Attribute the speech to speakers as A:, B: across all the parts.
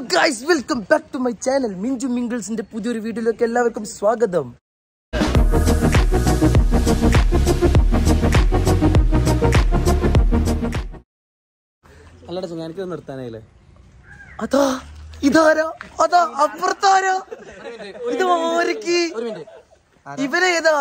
A: Guys welcome back to my channel Minchu മിങ്കിൾസിന്റെ പുതിയൊരു വീഡിയോയിലേക്ക് എല്ലാവർക്കും സ്വാഗതം
B: അല്ലടാ ചങ്ങ എനിക്ക് നിർത്താനായില്ലേ
A: അതാ ഇതാരാ അതാ അപ്പുറത്താരാ ഇത് ആരക്ക് ഇവനേതാ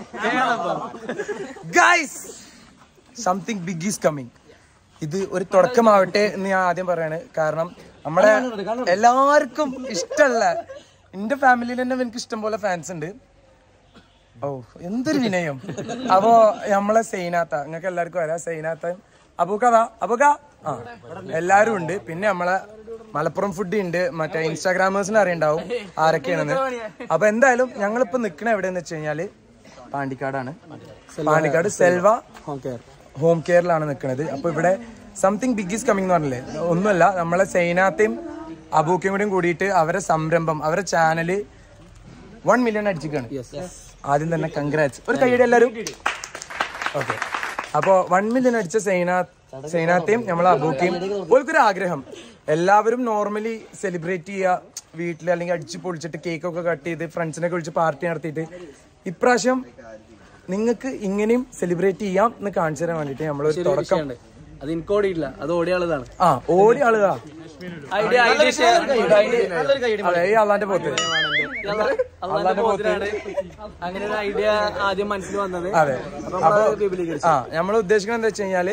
A: guys something big is coming ഇത് ഒരു തുടക്കമാവട്ടെ എന്ന് ഞാൻ ആദ്യം പറയാണ് കാരണം നമ്മളെ എല്ലാവർക്കും ഇഷ്ടമല്ല എന്റെ ഫാമിലിയിൽ തന്നെ എനിക്ക് ഇഷ്ടം പോലെ ഫാൻസ് ഉണ്ട് ഓ എന്തൊരു വിനയം അപ്പോ നമ്മളെ സൈനാത്ത നിങ്ങൾക്ക് എല്ലാവർക്കും അറിയാം സൈനാത്ത അബൂക്കതാ അബൂക്ക ആ എല്ലാരും ഉണ്ട് പിന്നെ നമ്മളെ മലപ്പുറം ഫുഡ് ഉണ്ട് മറ്റേ ഇൻസ്റ്റാഗ്രാമേഴ്സിന് അറിയണ്ടാവും ആരൊക്കെയാണെന്ന് അപ്പൊ എന്തായാലും ഞങ്ങളിപ്പോ നിക്കണ എവിടെയെന്ന് വെച്ച് കഴിഞ്ഞാല് പാണ്ടിക്കാടാണ് Pandikkad Selva
B: home care
A: home കെയറിലാണ് നിൽക്കുന്നത് അപ്പൊ ഇവിടെ സംതിങ് ബിഗ് ഈസ് കമ്മിങ് എന്ന് പറഞ്ഞില്ലേ ഒന്നുമല്ല നമ്മളെ സൈനാത്തയും അബൂക്കയും കൂടിയും കൂടിയിട്ട് അവരെ സംരംഭം അവരെ ചാനല് വൺ മില്യൺ അടിച്ചിക്കാണ് ആദ്യം തന്നെ കൺഗ്രാറ്റ്സ് ഒരു കൈയുടെ എല്ലാവരും ഓക്കെ അപ്പോ വൺ മില്യൺ അടിച്ച സൈനാ സൈനാത്തെയും നമ്മളെ അബൂക്കയും ഓൾക്കൊരു ആഗ്രഹം എല്ലാവരും നോർമലി സെലിബ്രേറ്റ് ചെയ്യുക വീട്ടിൽ അല്ലെങ്കിൽ അടിച്ചു പൊളിച്ചിട്ട് കേക്ക് ഒക്കെ കട്ട് ചെയ്ത് ഫ്രണ്ട്സിനൊക്കെ വിളിച്ച് പാർട്ടി നടത്തിയിട്ട് ഇപ്രാവശ്യം നിങ്ങൾക്ക് ഇങ്ങനെയും സെലിബ്രേറ്റ് ചെയ്യാം എന്ന് കാണിച്ചു തരാൻ വേണ്ടിട്ട് നമ്മളൊരു തുടക്കം
B: ഉണ്ട് അത് എനിക്ക് ഓടിയില്ല അത് ഓടിയാളതാണ്
A: ആ ഓടി ആളുക
B: ഐഡിയ
A: അതെ ഈ അള്ളാന്റെ പോത്ത്
B: അങ്ങനെ ഒരു ഐഡിയ ആദ്യം മനസ്സിൽ വന്നത്
A: അതെ
B: അപ്പൊ നമ്മളത് വിപുലീകരിച്ചു
A: ആ നമ്മൾ ഉദ്ദേശിക്കുന്നത് എന്താ വെച്ച് കഴിഞ്ഞാല്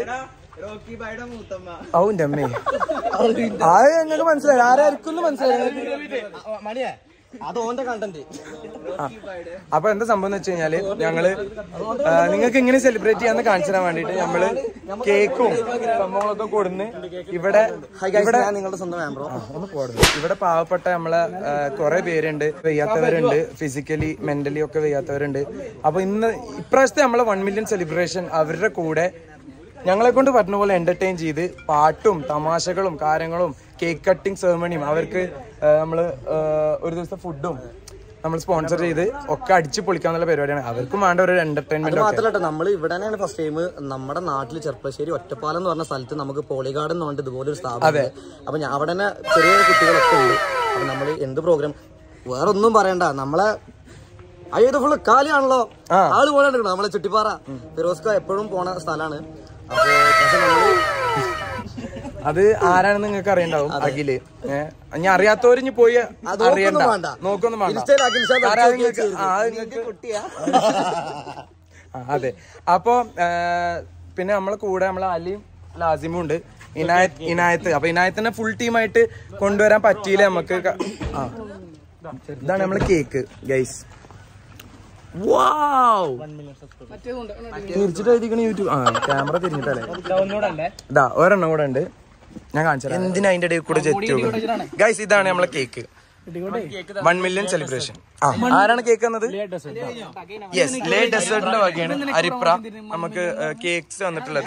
A: ഔന്റെ അമ്മേ അത് ഞങ്ങൾക്ക് മനസ്സിലായി ആരായിരിക്കും മനസ്സിലായി
B: അത് ഓന്റെ കണ്ടന്റ്
A: ആ. അപ്പൊ എന്താ സംഭവം എന്ന് വെച്ച് കഴിഞ്ഞാല് ഞങ്ങള് ആ, നിങ്ങൾക്ക് ഇങ്ങനെ സെലിബ്രേറ്റ് ചെയ്യാന്ന് കാണിച്ചു തരാൻ വേണ്ടിട്ട് നമ്മള് കേക്കും സംഭവങ്ങളൊക്കെ കൊടുന്ന് ഇവിടെ ഇവിടെ
B: ഞാൻ നിങ്ങളുടെ സ്വന്തം മെമ്പറോ
A: ആ, ഒന്ന് പോടുന്നു ഇവിടെ പാവപ്പെട്ട നമ്മളെ കുറെ പേരുണ്ട് വയ്യാത്തവരുണ്ട് ഫിസിക്കലി മെന്റലി ഒക്കെ വയ്യാത്തവരുണ്ട് അപ്പൊ ഇന്ന് ഇപ്രാവശ്യത്തെ നമ്മളെ വൺ മില്യൺ സെലിബ്രേഷൻ അവരുടെ കൂടെ ഞങ്ങളെ കൊണ്ട് പറ്റുന്ന പോലെ എന്റർടൈൻ ചെയ്ത് പാട്ടും തമാശകളും കാര്യങ്ങളും കേക്ക് കട്ടിങ് സെറമണിയും അവർക്ക് ആ, നമ്മള് ആ, ഒരു ദിവസത്തെ ഫുഡും നമ്മൾ സ്പോൺസർ ചെയ്ത് ഒക്കെ അടിച്ചു പൊളിക്കാന്നുള്ള പരിപാടിയാണ് അവർക്കും വേണ്ട ഒരു എന്റർടൈൻമെന്റ് ഒക്കെ
C: മാത്രല്ല നമ്മൾ ഇവിടെ തന്നെയാണ് ഫസ്റ്റ് ടൈം നമ്മുടെ നാട്ടിൽ ചെർപ്പശ്ശേരി ഒറ്റപ്പാലം എന്ന് പറഞ്ഞ സ്ഥലത്ത് നമുക്ക് പോളിഗാർഡൻ എന്ന് പറഞ്ഞിട്ട് ഇതുപോലെ ഒരു സ്ഥാപനം അപ്പൊ ഞാൻ അവിടെ തന്നെ ചെറിയ കുട്ടികളൊക്കെ ഉണ്ട് അപ്പൊ നമ്മൾ എന്ത് പ്രോഗ്രാം വേറെ ഒന്നും പറയണ്ട നമ്മളെ അയ്യോ ഇത് ഫുള്ള് കാലിയാണല്ലോ ആള് പോലെ എടുക്കണം നമ്മളെ ചുറ്റിപ്പാറ ഫിറോസ്ക എപ്പോഴും പോണ സ്ഥലമാണ് അപ്പൊ പക്ഷെ നമ്മള്
A: അത് ആരാണെന്ന് നിങ്ങൾക്ക് അറിയണ്ടാവും അഖില് ഏഹ് ഞാൻ അറിയാത്തവര് ഇനി പോയി അറിയണ്ട
C: വേണ്ട.
A: നോക്കൊന്നും വേണ്ട
C: ഇൻസ്റ്റയിൽ അഖിൽ ഷാ
A: കാരണം അത്
C: നോക്കി
A: നിങ്ങൾക്ക്
C: വെച്ചിരുന്നു.
A: ആ, അത് നിങ്ങൾക്ക് ആ, അതെ അപ്പൊ ആ, പിന്നെ നമ്മളെ കൂടെ നമ്മളെ അലിയും ലാസിമും ഉണ്ട് ഇനായത്ത് ഇനായത്ത് അപ്പൊ ഇനായത്തിനെ ഫുൾ ടീമായിട്ട് കൊണ്ടുവരാൻ പറ്റിയില്ല നമുക്ക് ക- ആ ഇതാണ് നമ്മളെ കേക്ക് ഗൈസ് തിരിച്ചിട്ട് എഴുതിക്കണ യൂട്യൂബ് ആ ക്യാമറ തിരിഞ്ഞിട്ടല്ലേ ഇതാ ഒരെണ്ണം കൂടെ ഉണ്ട് ഞാൻ കാണിച്ചു എന്തിനാ അതിന്റെ ഇടയിൽ കൂടെ ജെറ്റ് ഗൈസ് ഇതാണ് നമ്മളെ കേക്ക് വൺ മില്യൺ സെലിബ്രേഷൻ ആ ആരാണ് കേക്ക് എന്നത് യെസ് ലേ ഡെസേർട്ടിന്റെ വകയാണ് അരിപ്ര നമുക്ക് കേക്ക്സ് വന്നിട്ടുള്ളത്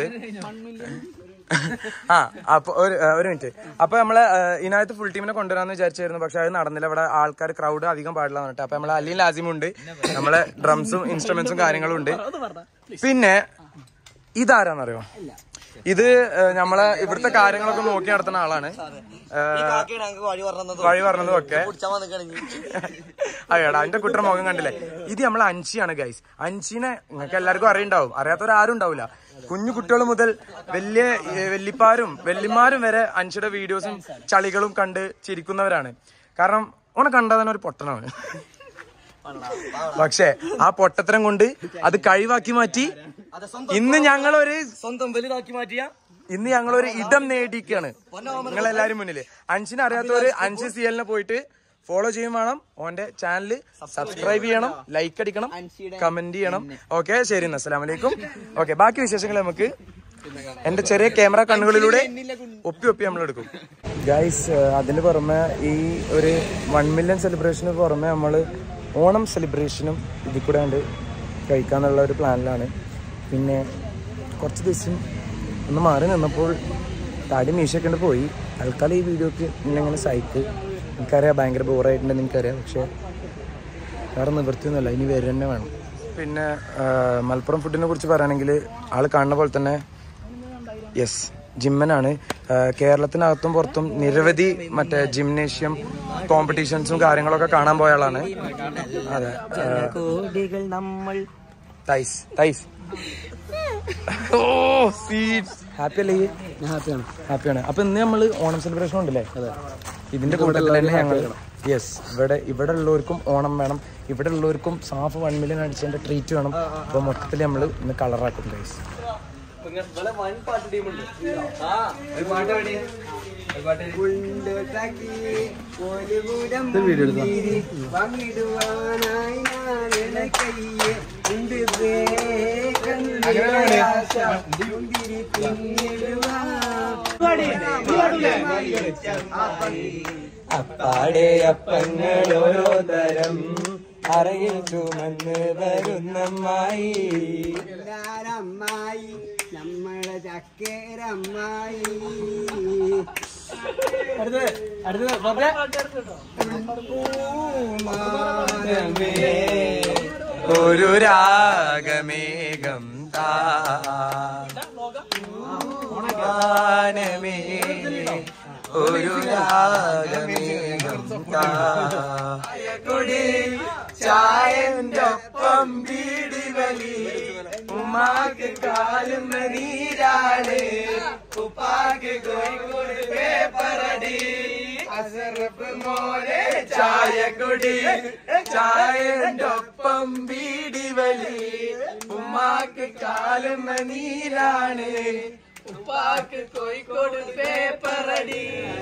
A: ആ അപ്പൊ ഒരു ആ, ഒരു മിനിറ്റ് അപ്പൊ നമ്മളെ ആ, ഇതിനകത്ത് ഫുൾ ടീമിനെ കൊണ്ടുവരാന്ന് വിചാരിച്ചായിരുന്നു പക്ഷെ അത് നടന്നില്ല ഇവിടെ ആൾക്കാർ ക്രൗഡ് അധികം പാടില്ല പറഞ്ഞിട്ട് അപ്പൊ നമ്മളെ അലിയും ലാസിമും ഉണ്ട് നമ്മളെ ഡ്രംസും ഇൻസ്ട്രുമെന്റ്സും കാര്യങ്ങളും ഉണ്ട് പിന്നെ ഇതാരാന്നറിയോ ഇത് ആ, നമ്മളെ ഇവിടുത്തെ കാര്യങ്ങളൊക്കെ നോക്കി നടത്തുന്ന ആളാണ് ആ,
C: വഴി പറഞ്ഞത്
A: വഴി പറഞ്ഞതും ഒക്കെ
C: കുടിച്ചാൽ വന്നിക്കണെങ്കിൽ
A: അയ്യടാ അതിന്റെ കുട്ടർ മുഖം കണ്ടില്ലേ ഇത് നമ്മളെ അൻഷിയാണ് ഗൈസ് അൻഷിനെ നിങ്ങൾക്ക് എല്ലാവർക്കും അറിയണ്ടാവും അറിയാത്തവരാരും ഉണ്ടാവില്ല കുഞ്ഞു കുട്ടികൾ മുതൽ വലിയ ഏ, വല്യപ്പാരും വല്യമാരും വരെ അൻഷിയുടെ വീഡിയോസും ചളികളും കണ്ട് ചിരിക്കുന്നവരാണ് കാരണം ഓനെ കണ്ടാൽ തന്നെ ഒരു പൊട്ടനാണ് പക്ഷേ ആ പൊട്ടത്തരം കൊണ്ട് അത് കഴിവാക്കി മാറ്റി ഇന്ന് ഞങ്ങളൊരു
C: സ്വന്തം വലുതാക്കി മാറ്റിയ
A: ഇന്ന് ഞങ്ങൾ ഒരു ഇടം നേടിയിരിക്കുകയാണ് നിങ്ങൾ എല്ലാരും മുന്നിൽ അൻഷിനെ അറിയാത്തവര് അൻഷി സി എല്ലിനെ പോയിട്ട് ഫോളോ ചെയ്യും വേണം ഓന്റെ ചാനൽ സബ്സ്ക്രൈബ് ചെയ്യണം ലൈക്ക് അടിക്കണം കമന്റ് ചെയ്യണം ഓക്കെ ശരി എന്നാ അസ്സലാം വലൈക്കും ഓക്കെ ബാക്കി വിശേഷങ്ങൾ നമുക്ക് എന്റെ ചെറിയ ക്യാമറ കണ്ണുകളിലൂടെ ഒപ്പി ഒപ്പി നമ്മൾ എടുക്കും ഗൈസ് അതിന് പുറമെ ഈ ഒരു വൺ മില്യൺ സെലിബ്രേഷന് പുറമെ നമ്മൾ ഓണം സെലിബ്രേഷനും ഇതിൽ കൂടെ കണ്ട് കഴിക്കാന്നുള്ള ഒരു പ്ലാനിലാണ് പിന്നെ കുറച്ച് ദിവസം ഒന്ന് മാറി നിന്നപ്പോൾ താടി മീശയൊക്കെ ഉണ്ട് പോയി തൽക്കാലം ഈ വീഡിയോക്ക് ഇങ്ങനെ സൈക്ക് എനിക്കറിയാം ഭയങ്കര ബോറായിട്ടുണ്ട് എനിക്കറിയാം പക്ഷേ വേറെ നിവൃത്തിയൊന്നുമില്ല ഇനി വരും തന്നെ വേണം പിന്നെ ആ, മലപ്പുറം ഫുഡിനെ കുറിച്ച് പറയുകയാണെങ്കിൽ ആൾ കാണുന്ന പോലെ തന്നെ യെസ് ജിമ്മനാണ് ഏഹ് കേരളത്തിനകത്തും പുറത്തും നിരവധി മറ്റേ ജിംനേഷ്യം കോമ്പറ്റീഷൻസും കാര്യങ്ങളൊക്കെ കാണാൻ പോയ ആളാണ് അതെ ഏഹ്
C: കോടികൾ നമ്മൾ
A: തൈസ് തൈസ് ഓ സീറ്റ്സ് ഹാപ്പി അല്ലേ
C: ഞാൻ ഹാപ്പിയാണ്
A: ഹാപ്പിയാണ് അപ്പൊ ഇന്ന് നമ്മൾ ഓണം സെലിബ്രേഷൻ ഉണ്ടല്ലേ ഇതിന്റെ കൂട്ടത്തിൽ തന്നെ ഞങ്ങൾ യെസ് ഇവിടെ ഇവിടെ ഉള്ളവർക്കും ഓണം വേണം ഇവിടെ ഉള്ളവർക്കും സാഫ് വൺ മില്യൺ അടിച്ചതിന്റെ ട്രീറ്റ് വേണം അപ്പൊ മൊത്തത്തിൽ നമ്മൾ ഇന്ന് കളറാക്കും ഗൈസ് അപ്പാടെ അപ്പങ്ങൾ ഓരോ തരം അറയിൽ ചുമന്ന് വരുന്നമ്മായി
D: അമ്മായി നമ്മളെ ചക്കേരമ്മായി
A: ഒരു രാഗമേഘം താ ഗാനമേ ഒരു രാഗമേഘം താ കുടി ചായന്റെ ഒപ്പം വീടി വലി ഉമ്മാക്ക് കാലും നീരാള് ഉപ്പാക്ക് കോഴിക്കോട് പേപ്പറടി അസറപ്പ് മോനെ ചായ കുടി ചായന്റെ ഒപ്പം വീടി വലി ഉമ്മാക്ക് കാലും നീരാണ് ഉപ്പാക്ക് കോഴിക്കോട് പേപ്പറടി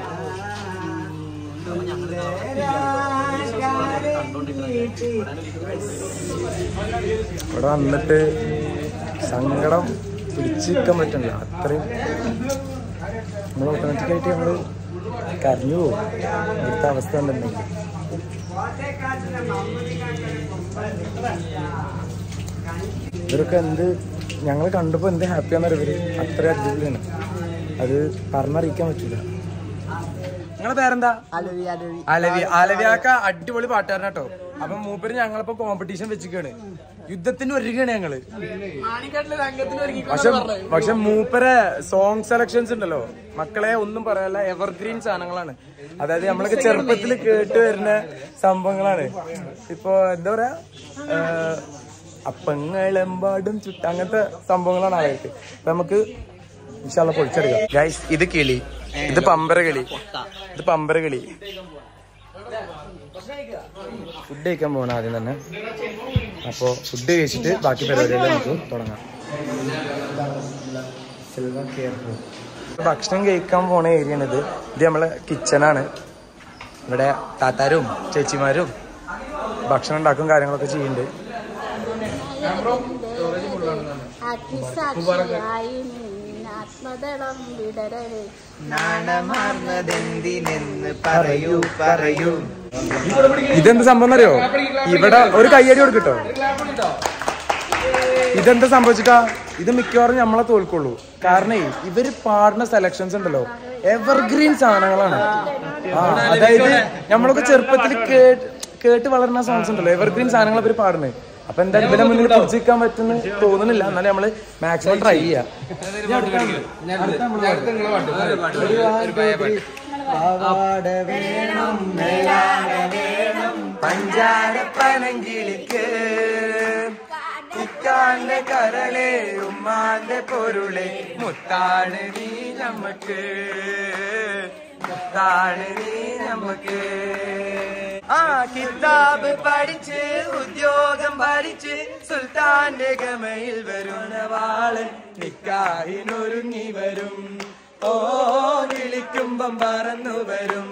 A: ഇവിടെ വന്നിട്ട് സങ്കടം പിടിച്ചു നിൽക്കാൻ പറ്റില്ല അത്രയും നമ്മൾ ഓട്ടോമാറ്റിക്കായിട്ട് നമ്മൾ കരഞ്ഞു പോകും ഇവിടുത്തെ അവസ്ഥ എന്തുണ്ടെങ്കിൽ ഇവരൊക്കെ എന്ത് ഞങ്ങൾ കണ്ടപ്പോൾ എന്ത് ഹാപ്പിയാന്ന് ഇവര് അത്ര അടിപൊളിയാണ് അത് പറഞ്ഞറിയിക്കാൻ പറ്റില്ല നിങ്ങളെ പേരെന്താ
D: അലവി അലവി
A: അലവി അലവിയാക്ക അടിപൊളി പാട്ടുകാരൻ കേട്ടോ അപ്പൊ മൂപ്പര് ഞങ്ങളിപ്പോ കോമ്പറ്റീഷൻ വെച്ചിക്കാണ് യുദ്ധത്തിന് ഒരുങ്ങാണ് ഞങ്ങള് പക്ഷെ പക്ഷെ മൂപ്പരെ സോങ് സെലക്ഷൻസ് ഉണ്ടല്ലോ മക്കളെ ഒന്നും പറയാല്ല എവർഗ്രീൻ സാധനങ്ങളാണ് അതായത് നമ്മളൊക്കെ ചെറുപ്പത്തിൽ കേട്ട് വരുന്ന സംഭവങ്ങളാണ് ഇപ്പൊ എന്താ പറയാ ഏഹ്, അപ്പങ്ങളെമ്പാടും ചുട്ട അങ്ങനത്തെ സംഭവങ്ങളാണ് അവർക്ക് അപ്പൊ നമുക്ക് ഇൻഷാല്ല പൊളിച്ചെടുക്കാം ഗൈസ് ഇത് കിളി ഇത് പമ്പര കിളി ഇത് പമ്പര കിളി ഫുഡ് കഴിക്കാൻ പോകണം ആദ്യം തന്നെ അപ്പോൾ ഫുഡ് കഴിച്ചിട്ട് ബാക്കി പരിപാടികൾ നമുക്ക് തുടങ്ങാം സിൽവ കെയർ ഭക്ഷണം കഴിക്കാൻ പോണ ഏരിയ ആണ് ഇത് ഇത് നമ്മളെ കിച്ചണാണ് ഇവിടെ താത്താരും ചേച്ചിമാരും ഭക്ഷണം ഉണ്ടാക്കും കാര്യങ്ങളൊക്കെ ചെയ്യുന്നുണ്ട്
E: അഗ്നിസാക്ഷിയായി ആത്മദളം വിടരവേ
D: നാണമാർന്നതെന്തിനെന്ന് പറയൂ പറയൂ
A: ഇതെന്ത് സംഭവം അറിയോ ഇവിടെ ഒരു കയ്യടി കൊടുക്കട്ടോ ഇതെന്താ സംഭവിച്ചിട്ടാ ഇത് മിക്കവാറും നമ്മളെ തോൽക്കുള്ളൂ കാരണം ഇവര് പാടുന്ന സെലക്ഷൻസ് ഉണ്ടല്ലോ എവർഗ്രീൻ സാധനങ്ങളാണ് ആ അതായത് നമ്മളൊക്കെ ചെറുപ്പത്തിൽ കേട്ട് കേട്ട് വളർന്ന സോങ്സ് ഉണ്ടല്ലോ എവർഗ്രീൻ സാധനങ്ങൾ ഇവര് പാടുന്നത് അപ്പൊ എന്തായാലും ഇവരെ മുന്നിൽ പിടിച്ചിരിക്കാൻ പറ്റുന്ന തോന്നുന്നില്ല എന്നാലും നമ്മള് മാക്സിമം ട്രൈ ചെയ്യാം പഞ്ചാരപ്പനങ്കിളിക്ക് ഇക്കാന്റെ കരളെ ഉമ്മാന്റെ പൊരുളെ മുത്താണ് നീ നമ്മക്ക് മുത്താണ് നീ നമ്മക്ക് ആ കിതാബ് പഠിച്ച് ഉദ്യോഗം ഭരിച്ച് സുൽത്താന്റെ ഗമയിൽ വരുന്ന വാളൻ നിക്കാഹിനൊരുങ്ങി വരും ഓ വിളിക്കുമ്പം പറന്നു വരും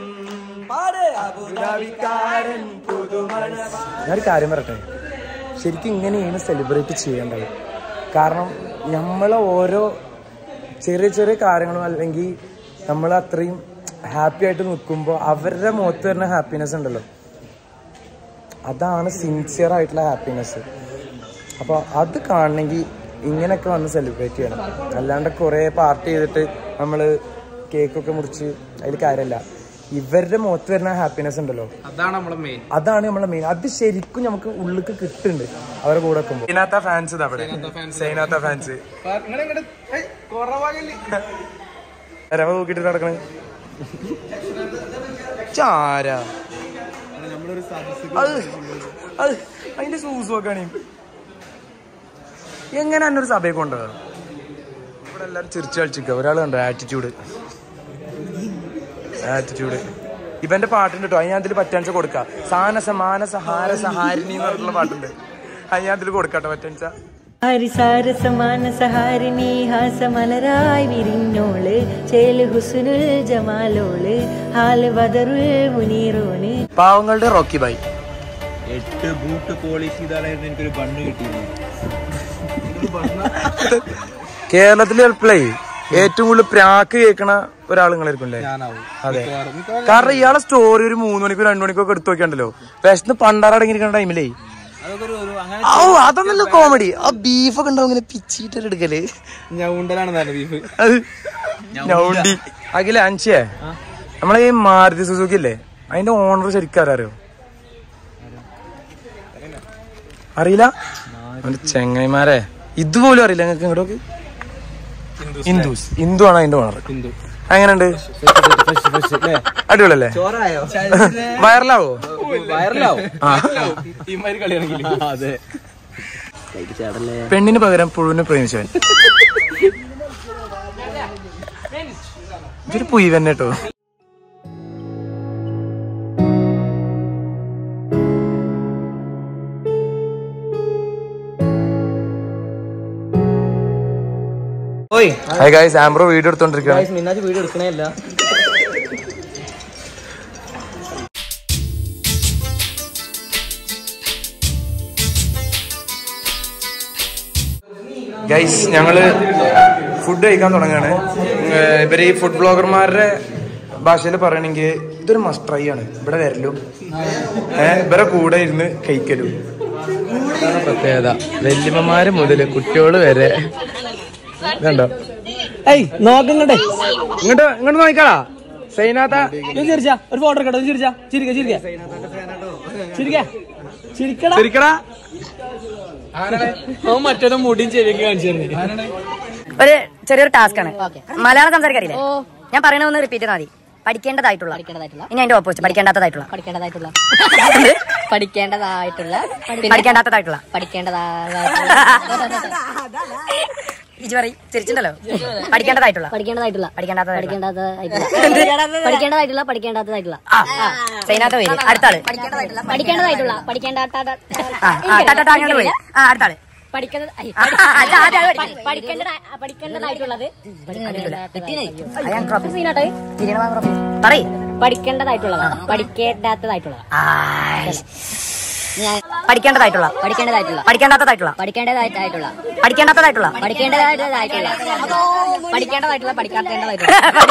A: അബുദാബിക്കാരൻ പുതുമണ ഞാനൊരു കാര്യം പറയട്ടെ ശരിക്കും ഇങ്ങനെയാണ് സെലിബ്രേറ്റ് ചെയ്യേണ്ടത് കാരണം നമ്മളെ ഓരോ ചെറിയ ചെറിയ കാര്യങ്ങളും അല്ലെങ്കിൽ നമ്മൾ അത്രയും ഹാപ്പി ആയിട്ട് നിൽക്കുമ്പോൾ അവരുടെ മുഖത്ത് വരുന്ന ഹാപ്പിനെസ് ഉണ്ടല്ലോ അതാണ് സിൻസിയർ ആയിട്ടുള്ള ഹാപ്പിനെസ് അപ്പോൾ അത് കാണണമെങ്കിൽ ഇങ്ങനെയൊക്കെ വന്ന് സെലിബ്രേറ്റ് ചെയ്യണം അല്ലാണ്ട് കുറേ പാർട്ടി ചെയ്തിട്ട് നമ്മൾ കേക്കൊക്കെ മുറിച്ച് അതിൽ കാര്യമല്ല ഇവരുടെ മുഖത്ത് വരുന്ന ഹാപ്പിനെസ് ഉണ്ടല്ലോ
B: അതാണ് നമ്മളെ മെയിൻ
A: അതാണ് നമ്മളെ മെയിൻ അത് ശരിക്കും നമുക്ക് ഉള്ളിക്ക് കിട്ടുന്നുണ്ട് അവരെ കൂടെ വെക്കുമ്പോൾ സൈനാത്ത ഫാൻസ് അവിടെ സൈനാത്ത ഫാൻസ് രവ നോക്കിട്ട് നടക്കണേ ചാര അത് അത് അതിന്റെ സൂസ് നോക്കാണ് എങ്ങനെ എന്നൊരു സഭയെ കൊണ്ടുപോകാം ഇവിടെ എല്ലാരും ചിരിച്ചു കളിച്ചിക്ക ഒരാൾ കണ്ടോ ആറ്റിറ്റ്യൂഡ് ആറ്റിറ്റ്യൂഡ് ഇവന്റെ പാട്ടുണ്ട് കേട്ടോ അതിനകത്തിൽ പറ്റാൻച്ച കൊടുക്ക സാനസ മാനസ ഹാരസ ഹാരിണി എന്ന് പറഞ്ഞിട്ടുള്ള പാട്ടുണ്ട് അതിനകത്തിൽ കൊടുക്കാട്ടോ പറ്റാൻച്ച
F: ഹരിസാരസമാന സഹാരിണി ഹാസമലരായി വിരിഞ്ഞോള് ചേല് ഹുസുനുൽ ജമാലോള് ഹാല് ബദറുൽ മുനീറോണ്
A: പാവങ്ങളുടെ റോക്കി ബായി
G: എട്ട് ബൂട്ട് പോളിഷ് ചെയ്താലായിരുന്നു എനിക്കൊരു ബണ്ണ് കിട്ടിയിരുന്നു
A: കേരളത്തിൽ ചിലപ്പോഴേ ഏറ്റവും കൂടുതൽ പ്രാക്ക് കേൾക്കണ ഒരാൾ നിങ്ങളായിരിക്കും അല്ലേ അതെ കാരണം ഇയാളെ സ്റ്റോറി ഒരു മൂന്ന് മണിക്കോ രണ്ടു മണിക്കോ ഒക്കെ എടുത്തു നോക്കിയാണ്ടല്ലോ വിശന്ന് പണ്ടാറടങ്ങിയിരിക്കുന്ന ടൈമിലേ
G: അതൊക്കെ ഒരു ഒരു അങ്ങനെ
A: ഓ അതൊന്നല്ല കോമഡി ആ ബീഫൊക്കെ ഉണ്ടാവും ഇങ്ങനെ പിച്ചിട്ട് എടുക്കല്
G: ഞൗണ്ടലാണെന്നാണ് ബീഫ്
A: അത് ഞൗണ്ടി അഖില അഞ്ചേ നമ്മളെ ഈ മാരുതി സുസുക്കി ഇല്ലേ അതിന്റെ ഓണർ ശരിക്കും ആരാറിയോ അറിയില്ല അവന്റെ ചെങ്ങൈമാരെ ഇതുപോലും അറിയില്ല നിങ്ങൾക്ക് ഇങ്ങോട്ടൊക്കെ ഹിന്ദുസ് ഹിന്ദു ആണ് അതിന്റെ ഓണർ എങ്ങനെയുണ്ട് അടിപൊളിയല്ലേ
B: ചോറായോ
A: വൈറലാവോ
G: വൈറലാവും
A: ആ
G: അതെ
A: പെണ്ണിന് പകരം പുഴുവിനെ പ്രേമിച്ചവൻ ഇതൊരു പുയ് തന്നെ കേട്ടോ
B: ഓയ്
A: ഹായ് ഗായ്സ് ആംബ്രോ വീഡിയോ എടുത്തോണ്ടിരിക്കുകയാണ്
B: മിന്നാജ് വീഡിയോ എടുക്കണേ അല്ല
A: ഗൈസ് ഞങ്ങള് ഫുഡ് കഴിക്കാൻ തുടങ്ങാണ് ഏർ ഇവര് ഈ ഫുഡ് ബ്ലോഗർമാരുടെ ഭാഷയിൽ പറയണെങ്കിൽ ഇതൊരു മസ്റ്റ് ട്രൈ ആണ് ഇവിടെ വരലും ഏഹ് ഇവരെ കൂടെ ഇരുന്ന് കഴിക്കലും ഇതാണ് പ്രത്യേകത വല്യമ്മമാര് മുതല് കുട്ടികള് വരെ ഇതുണ്ടോ
B: ഏയ് നോക്കങ്ങട്ടെ
A: ഇങ്ങോട്ട് ഇങ്ങോട്ട് നോക്കിക്കാളാ സൈനാത്ത
B: ചിരിച്ച ഒരു ഫോട്ടോ എടുക്കട്ടെ ചിരിച്ച ചിരിക്ക ചിരിക്ക ചിരിക്ക ചിരിക്കടാ
A: ശരിക്കടാ
B: അവൻ മറ്റേതും മുടിയും ചെവിയൊക്കെ കാണിച്ചു തന്നെ
H: ഒരു ചെറിയൊരു ടാസ്ക് ആണ് മലയാളം സംസാരിക്കാറില്ലേ ഞാൻ പറയണ ഒന്ന് റിപ്പീറ്റ് ചെയ്താൽ മതി പഠിക്കേണ്ടതായിട്ടുള്ള ഇനി അതിന്റെ ഓപ്പോസിറ്റ് പഠിക്കേണ്ടാത്തതായിട്ടുള്ള
E: പഠിക്കേണ്ടതായിട്ടുള്ള പഠിക്കേണ്ടതായിട്ടുള്ള
H: പഠിക്കേണ്ടാത്തതായിട്ടുള്ള
E: പഠിക്കേണ്ടതായിട്ടുള്ള
H: ഇജി പറയും ചിരിച്ചിട്ടുണ്ടല്ലോ പഠിക്കേണ്ടതായിട്ടുള്ള
E: പഠിക്കേണ്ടതായിട്ടുള്ള
H: പഠിക്കേണ്ടാത്തതായിട്ടുള്ള
E: പഠിക്കേണ്ടതായിട്ടുള്ള പഠിക്കേണ്ടതായിട്ടുള്ള പഠിക്കേണ്ടതായിട്ടുള്ള
H: ആ സൈനാത്ത പേര് അടുത്ത ആള്
E: പഠിക്കേണ്ടതായിട്ടുള്ള പഠിക്കേണ്ടാത്ത
H: ആ ആ ടാ, ടാ, ടാ, അങ്ങോട്ട് പോയി ആ അടുത്ത ആള്
E: പഠിക്കേണ്ടത് ഐ,
H: ആ, ആ, അല്ല, ആദ്യം അത് പഠിക്ക്.
E: പഠിക്കേണ്ടത പഠിക്കേണ്ടതായിട്ടുള്ളത്
H: സീനാട്ടെ പറയ്
E: പഠിക്കേണ്ടതായിട്ടുള്ളതാ പഠിക്കേണ്ടാത്തതായിട്ടുള്ളതാ ഞാൻ
H: പഠിക്കേണ്ടതായിട്ടുള്ള
E: പഠിക്കേണ്ടതായിട്ടുള്ള
H: പഠിക്കേണ്ടാത്തതായിട്ടുള്ള
E: പഠിക്കേണ്ടതായിട്ടുള്ള
H: പഠിക്കേണ്ടാത്തതായിട്ടുള്ള
E: പഠിക്കേണ്ടതായിട്ടുള്ള പഠിക്കേണ്ടതായിട്ടുള്ള പഠിക്കാത്തേണ്ടതായിട്ടുള്ള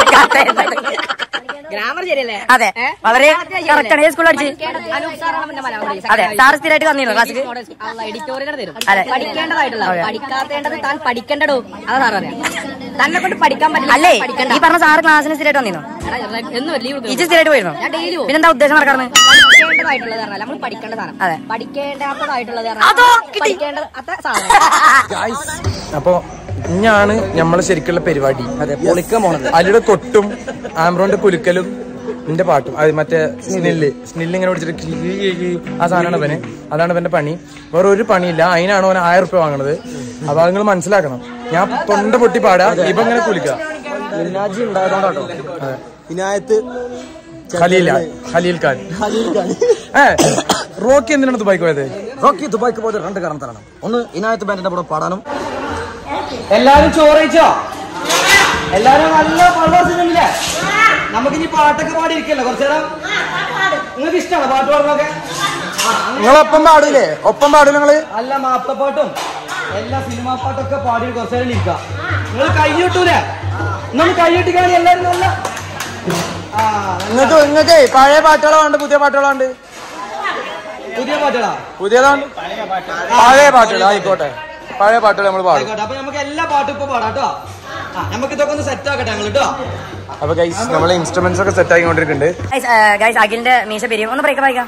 E: ഗ്രാമർ ശരിയല്ലേ
H: അതെ വളരെ കറക്റ്റ് ആണ് സ്കൂളിൽ അടിച്ച്
E: അനൂപ് സാറാണ് പിന്നെ മലയാളം പഠിച്ചത്.
H: അതെ സാറ് സ്ഥിരമായിട്ട് വന്നിരുന്നു ക്ലാസ്സിൽ
E: അല്ല, എഡിറ്റോറിയൽ തരും
H: അതെ.
E: പഠിക്കേണ്ടതായിട്ടുള്ള പഠിക്കാത്തേണ്ടത് താൻ പഠിക്കേണ്ടടോ അതാ സാർ പറയാം തന്നെ കൊണ്ട് പഠിക്കാൻ പറ്റില്ല
H: അല്ലേ
E: പഠിക്കണ്ട
H: ഈ പറഞ്ഞ സാറ് ക്ലാസ്സിന് സ്ഥിരമായിട്ട് വന്നിരുന്നു
E: എടാ, എന്നും ലീവ്
H: ഇജ് സ്ഥിരമായിട്ട് പോയിരുന്നു
E: ഞാൻ ഡെയിലി പോകും
H: പിന്നെന്താ ഉദ്ദേശം നടക്കാറ്
E: പഠിക്കേണ്ടതായിട്ടുള്ളത് പറഞ്ഞാൽ നമ്മൾ പഠിക്കേണ്ട സാധനം
H: അതെ.
E: പഠിക്കേണ്ടാത്തതായിട്ടുള്ളത്
H: അതോ,
E: പറഞ്ഞാൽ
H: കിട്ടി.
E: പഠിക്കേണ്ടത് അത്ര സാധനം
A: അപ്പൊ ഇഞ്ഞാണ് നമ്മളെ ശരിക്കുള്ള പരിപാടി
B: അതെ പൊളിക്കാൻ പോണത്
A: അലിയുടെ കൊട്ടും ആംബ്രോന്റെ കുലുക്കലും നിന്റെ പാട്ടും അത് മറ്റേ സ്നില്ല് സ്നില്ല് ഇങ്ങനെ പിടിച്ചിട്ട് കീ കീ കീ കീ ആ സാധനമാണ് ഇവന് അതാണ് ഇവന്റെ പണി വേറെ ഒരു പണിയില്ല അതിനാണ് അവൻ ആയിരം റുപ്യ വാങ്ങണത് അപ്പൊ അത് നിങ്ങൾ മനസ്സിലാക്കണം ഞാൻ തൊണ്ട പൊട്ടി പാടാ ഇവ ഇങ്ങനെ കുലിക്കുക
B: മിന്നാജി ഉണ്ടായതുകൊണ്ടാട്ടോ ഇനായത്ത്
A: ഖലീല ഖലീൽ ഖാൻ ഏ റോക്കി എന്തിനാണ് ദുബായിക്ക് പോയത്
C: റോക്കി ദുബായ്ക്ക് പോയത് രണ്ട് കാരണത്തിലാണ് ഒന്ന് ഇനായത്ത് ബാൻഡിന്റെ കൂടെ പാടാനും
B: എല്ലാരും ചോറയിച്ചോ എല്ലാരും നല്ല പള്ളർച്ചില്ലേ നമുക്ക് ഇനി പാട്ടൊക്കെ പാടിയിരിക്കല്ലോ കുറച്ചേരം നിങ്ങൾക്ക് ഇഷ്ടമാണോ പാട്ട് പാടുന്നൊക്കെ
A: നിങ്ങളൊപ്പം പാടൂലേ ഒപ്പം പാടൂല നിങ്ങള്
B: അല്ല മാപ്പിളപ്പാട്ടും എല്ലാ സിനിമാ പാട്ടൊക്കെ പാടി കുറച്ചേരം ഇരിക്കാം നിങ്ങൾ കൈയിട്ടൂലേ നമ്മൾ കൈയിട്ടിക്കാണ് എല്ലാരും നല്ല ആ
A: നിങ്ങൾക്ക് നിങ്ങൾക്ക് പഴയ പാട്ടുകളോ ഉണ്ട് പുതിയ പാട്ടുകളോ ഉണ്ട്
B: പുതിയ പാട്ടുകളാ
A: പുതിയതാണ് പഴയ പാട്ടുകൾ ആയിക്കോട്ടെ പഴയ പാട്ടുകൾ നമ്മൾ പാടും
B: ആയിക്കോട്ടെ അപ്പൊ നമുക്ക് എല്ലാ പാട്ടും ഇപ്പൊ പാടാം കേട്ടോ ആ നമുക്ക് ഇതൊക്കെ ഒന്ന് സെറ്റ് ആക്കട്ടെ ഞങ്ങൾ കേട്ടോ
A: അപ്പൊ ഗൈസ് നമ്മളെ ഇൻസ്ട്രുമെന്റ്സ് ഒക്കെ സെറ്റ് ആയിക്കൊണ്ടിരിക്കുന്നുണ്ട്
H: ഗൈസ് അഖിലിന്റെ മീശ പെരിയും ഒന്ന് ബ്രേക്ക് വായിക്കാം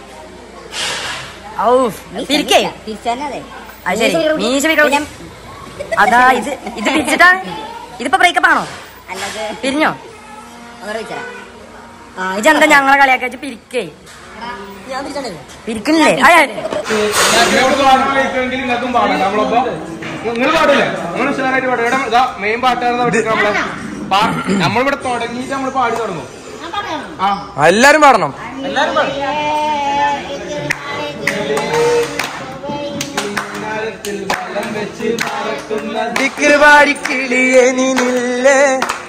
H: ഔ തിരിക്കേ
E: തിരിച്ചതന്നെ
H: അത് ശരി മീശ പിരിക്കണം അതാ ഇത് ഇത് പിരിച്ചിട്ടാണ് ഇതിപ്പോ ബ്രേക്കപ്പ് ആണോ
E: അല്ലാതെ
H: പിരിഞ്ഞോ
E: അങ്ങനെ വെച്ചാ
H: ഇതെന്താ ഞങ്ങളെ കളിയാക്കി പിരിക്കേ
E: ഞാൻ തിരിച്ചോണ്ടേ
H: പിരിക്കണില്ലേ അയ്യ,
A: നിങ്ങൾക്കും പാടാം നമ്മളപ്പോ നിങ്ങൾ പാടില്ലേ നിങ്ങൾ ഉഷാറായിട്ട് പാടും ഇവിടെ ഇതാ മെയിൻ പാട്ടാണ് നമ്മളെ പാ- നമ്മളിവിടെ തുടങ്ങിയിട്ട് നമ്മൾ പാടി തുടങ്ങും ആ എല്ലാരും പാടണം എല്ലാരും പാടും ദിക്കുവാടിക്കിളിയെ നിന്നില്ലേ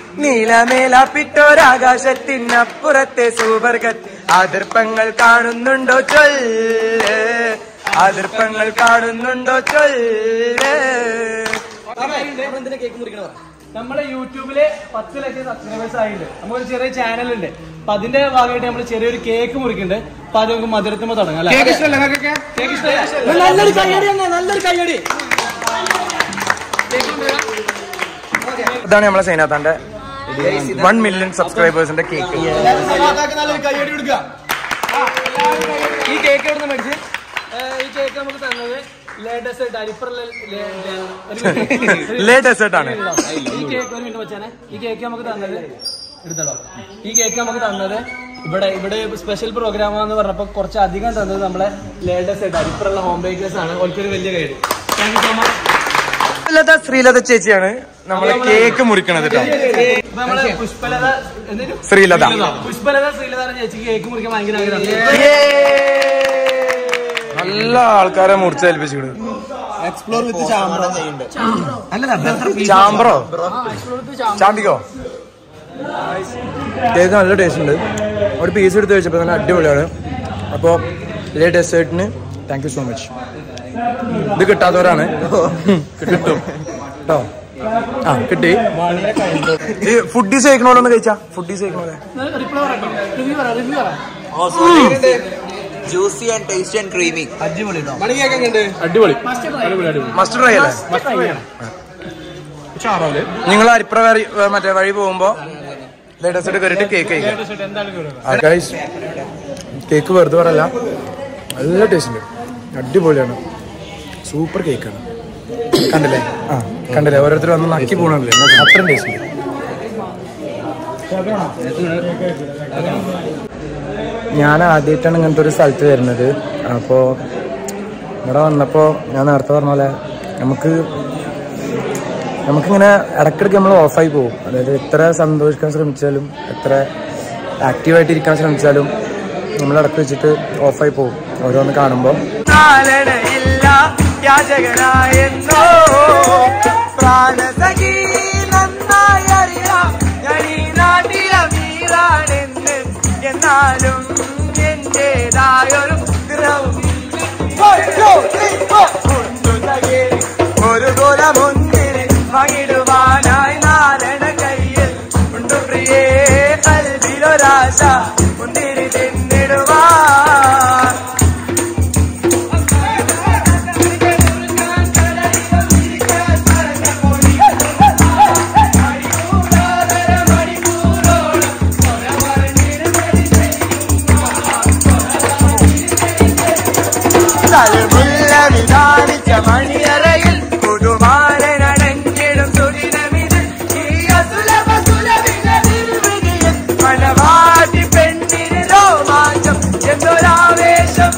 A: നീലമേലാപ്പിട്ടൊരാകാശത്തിനപ്പുറത്തെ സൂപർഗത്ത് അതിർപ്പങ്ങൾ കാണുന്നുണ്ടോ ചൊല്ല് അതിർപ്പങ്ങൾ കാണുന്നുണ്ടോ ചൊല്ല്
B: നമ്മളെ യൂട്യൂബില് പത്ത് ലക്ഷം സബ്സ്ക്രൈബേഴ്സ് ആയിട്ടുണ്ട് നമുക്കൊരു ചെറിയ ചാനൽ ഉണ്ട് അപ്പൊ അതിന്റെ ഭാഗമായിട്ട് നമ്മൾ ചെറിയൊരു കേക്ക് മുറിക്കുന്നുണ്ട് അപ്പൊ അത് നമുക്ക് മധുരത്തുമ്പോ തുടങ്ങാം അല്ലേ?
A: കേക്ക് ഇഷ്ടമല്ല നിങ്ങൾക്കൊക്കെ
B: കേക്ക് ഇഷ്ടമല്ലേ? നല്ലൊരു കയ്യടി തന്നെ നല്ലൊരു കയ്യടി
A: ഇതാണ് നമ്മളെ സൈനാഥാന്റെ വൺ മില്യൺ സബ്സ്ക്രൈബേഴ്സിന്റെ കേക്ക്
B: നല്ലൊരു കയ്യടി കൊടുക്കുക ഈ കേക്ക് എവിടെ നിന്ന് മേടിച്ച് ഏ, ഈ കേക്ക് നമുക്ക് തന്നത് ലേറ്റസ്റ്റ് അരിപ്പുറ
A: ലേ ഡെസേർട്ട് ആണ്
B: ഈ കേക്ക് ഒരു മിനിറ്റ് വെച്ചാനെ ഈ കേക്ക് നമുക്ക് തന്നത് എടുത്തോ ഈ കേക്ക് നമുക്ക് തന്നത് ഇവിടെ ഇവിടെ സ്പെഷ്യൽ പ്രോഗ്രാം എന്ന് പറഞ്ഞപ്പോ കുറച്ച് അധികം തന്നത് നമ്മളെ ലേറ്റസ്റ്റ് ആയിട്ട് അരിപ്പുറമുള്ള ഹോം ബേക്കേഴ്സ് ആണ് ഓൾക്കൊരു വലിയ കൈഡ് thank you so much
A: Sreelatha Sreelatha ചേച്ചിയാണ് നമ്മളെ കേക്ക് മുറിക്കണത് കേട്ടോ
B: ഇപ്പൊ നമ്മളെ പുഷ്പലത എന്തിനു?
A: ശ്രീലത
B: പുഷ്പലത ശ്രീലത ചേച്ചിക്ക് കേക്ക് മുറിക്കാൻ ഭയങ്കര ആഗ്രഹം
A: നല്ല ആൾക്കാരെ മുറിച്ച് ഏൽപ്പിച്ചിട്ട്
C: എക്സ്പ്ലോർ വിത്ത് ചാമ്പ്ര ചെയ്യുന്നുണ്ട്
A: ചാമ്പറോ ചാമ്പിക്കോ കേക്ക് നല്ല ടേസ്റ്റ് ഉണ്ട് ഒരു പീസ് എടുത്ത് കഴിച്ചപ്പോൾ നല്ല അടിപൊളിയാണ് അപ്പോൾ ഇതേ ഡെസേർട്ടിന് താങ്ക് യു സോ മച്ച് ഇത് കിട്ടാത്തവരാണ് കിട്ടും കേട്ടോ ആ കിട്ടി ഈ ഫുഡീസ് കഴിക്കണോലൊന്ന് കഴിച്ചാ ഫുഡീസ് കഴിക്കണോലെ
B: റിപ്ലൈ പറയട്ടോ റിവ്യൂ പറ റിവ്യൂ പറ
C: juicy and tasty and creamy
B: അടിപൊളി
A: അടിപൊളി മസ്റ്റർ ട്രൈ അല്ലേ നിങ്ങൾ അരിപ്ര വഴി മറ്റേ വഴി പോകുമ്പോ ഡെസേർട്ട് കയറിയിട്ട് കേക്ക് കഴിക്കാം ഗൈസ് കേക്ക് വെറുതെ പറയല്ല നല്ല ടേസ്റ്റ് ഉണ്ട് അടിപൊളിയാണ് സൂപ്പർ കേക്കാണ് കണ്ടില്ലേ ആ കണ്ടില്ലേ ഓരോരുത്തർ വന്ന് നക്കി പോകണല്ലേ അത്രയും ടേസ്റ്റ് ഉണ്ട് ഞാൻ ആദ്യമായിട്ടാണ് ഇങ്ങനത്തെ ഒരു സ്ഥലത്ത് വരുന്നത് അപ്പോൾ ഇവിടെ വന്നപ്പോൾ ഞാൻ നേരത്തെ പറഞ്ഞ പോലെ നമുക്ക് നമുക്കിങ്ങനെ ഇടയ്ക്കിടയ്ക്ക് നമ്മൾ ഓഫായി പോകും അതായത് എത്ര സന്തോഷിക്കാൻ ശ്രമിച്ചാലും എത്ര ആക്റ്റീവായിട്ട് ഇരിക്കാൻ ശ്രമിച്ചാലും നമ്മൾ ഇടയ്ക്ക് വെച്ചിട്ട് ഓഫായി പോകും ഓരോന്ന് കാണുമ്പോൾ യാചകനായെന്നോ പ്രാണസഖി നന്നായി അറിയാം ഞാൻ ഈ നാട്ടിലെ വീരാണെന്ന് എന്നാലും എന്റേതായൊരു ഗ്രഹവും ഒരു കുലമൊന്നിന് പങ്കിടുവാനായി നാരണ കയ്യിൽ ഉണ്ട് പ്രിയേ കൽവിലൊരാശ മുന്തിരി തിന്നിടുവാൻ തലമുല്ല വിധാനിച്ച മണിയറയിൽ പുതുമാരനടഞ്ഞിടും സുദിനമിത് ഈ അസുലഭ സുലഭിന നിർവൃതിയിൽ മണവാട്ടി പെണ്ണിന് രോമാഞ്ചം എന്തൊരാവേശം